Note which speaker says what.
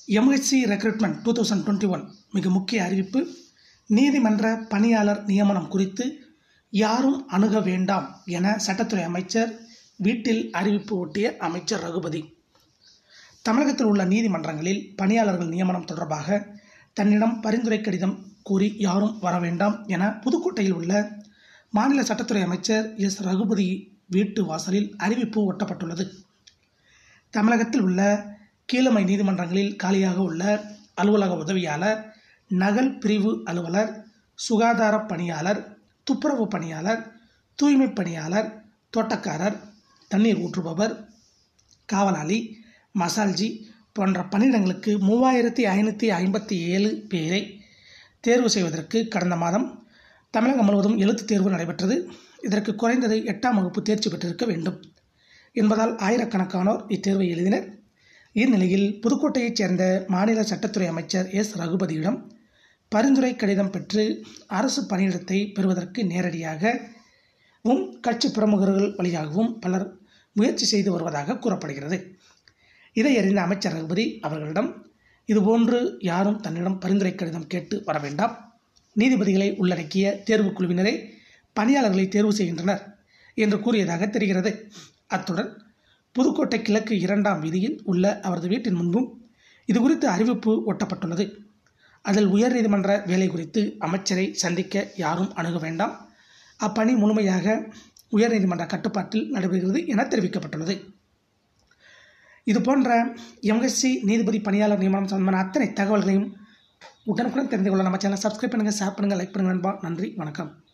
Speaker 1: MHC recruitment two thousand twenty one மிக முக்கிய அறிவிப்பு நீதிமன்ற பணியாளர் நியமனம் குறித்து யாரும் அணுக வேண்டாம் என சட்டத்துறை அமைச்சர் வீட்டில் அறிவிப்பு ஒட்டிய அமைச்சர் ரகுபதி தமிழகத்தில் உள்ள நீதிமன்றங்களில் பணியாளர்கள் நியமனம் தொடர்பாக தன்னிடம் பரிந்துரை கடிதம் கூறி யாரும் வர வேண்டாம் என புதுக்கோட்டையில் உள்ள மாநில சட்டத்துறை அமைச்சர் எஸ் ரகுபதி வீட்டு வாசலில் அறிவிப்பு ஒட்டப்பட்டுள்ளது தமிழகத்தில் உள்ள கீழமை நீதிமன்றங்களில் காலியாக உள்ள அலுவலக உதவியாளர் நகல் பிரிவு அலுவலர் சுகாதார பணியாளர் துப்புரவு பணியாளர் தூய்மை பணியாளர் தோட்டக்காரர் தண்ணீர் ஊற்றுபவர் காவலாளி மசால்ஜி போன்ற பணியிடங்களுக்கு மூவாயிரத்தி ஐநூற்றி ஐம்பத்தி ஏழு பேரை தேர்வு செய்வதற்கு கடந்த மாதம் தமிழகம் முழுவதும் எழுத்துத் தேர்வு நடைபெற்றது இதற்கு குறைந்தது எட்டாம் வகுப்பு தேர்ச்சி பெற்றிருக்க வேண்டும் என்பதால் ஆயிரக்கணக்கானோர் இத்தேர்வை எழுதினர் இந்நிலையில் புதுக்கோட்டையைச் சேர்ந்த மாநில சட்டத்துறை அமைச்சர் எஸ் ரகுபதியிடம் பரிந்துரை கடிதம் பெற்று அரசு பணியிடத்தை பெறுவதற்கு நேரடியாகவும் கட்சி பிரமுகர்கள் வழியாகவும் பலர் முயற்சி செய்து வருவதாக கூறப்படுகிறது இதை அறிந்த அமைச்சர் ரகுபதி அவர்களிடம் இதுபோன்று யாரும் தன்னிடம் பரிந்துரை கடிதம் கேட்டு வர வேண்டாம் நீதிபதிகளை உள்ளடக்கிய தேர்வுக் குழுவினரே பணியாளர்களை தேர்வு செய்கின்றனர் என்று கூறியதாக தெரிகிறது அத்துடன் புதுக்கோட்டை கிழக்கு இரண்டாம் வீதியில் உள்ள அவரது வீட்டின் முன்பும் இது குறித்து அறிவிப்பு ஒட்டப்பட்டுள்ளது அதில் உயர்நீதிமன்ற வேலை குறித்து அமைச்சரை சந்திக்க யாரும் அணுக வேண்டாம் அப்பணி முழுமையாக உயர்நீதிமன்ற கட்டுப்பாட்டில் நடைபெறுகிறது என தெரிவிக்கப்பட்டுள்ளது இது போன்ற எம்எஸ்சி நீதிபதி பணியாளர் நியமனம் சம்பந்தமான அத்தனை தகவல்களையும் உடனுக்குடன் தெரிந்து கொள்ள நம்ம சேனலை சப்ஸ்கிரைப் பண்ணுங்கள் ஷேர் பண்ணுங்கள் லைக் பண்ணுங்கள் நண்பா நன்றி வணக்கம்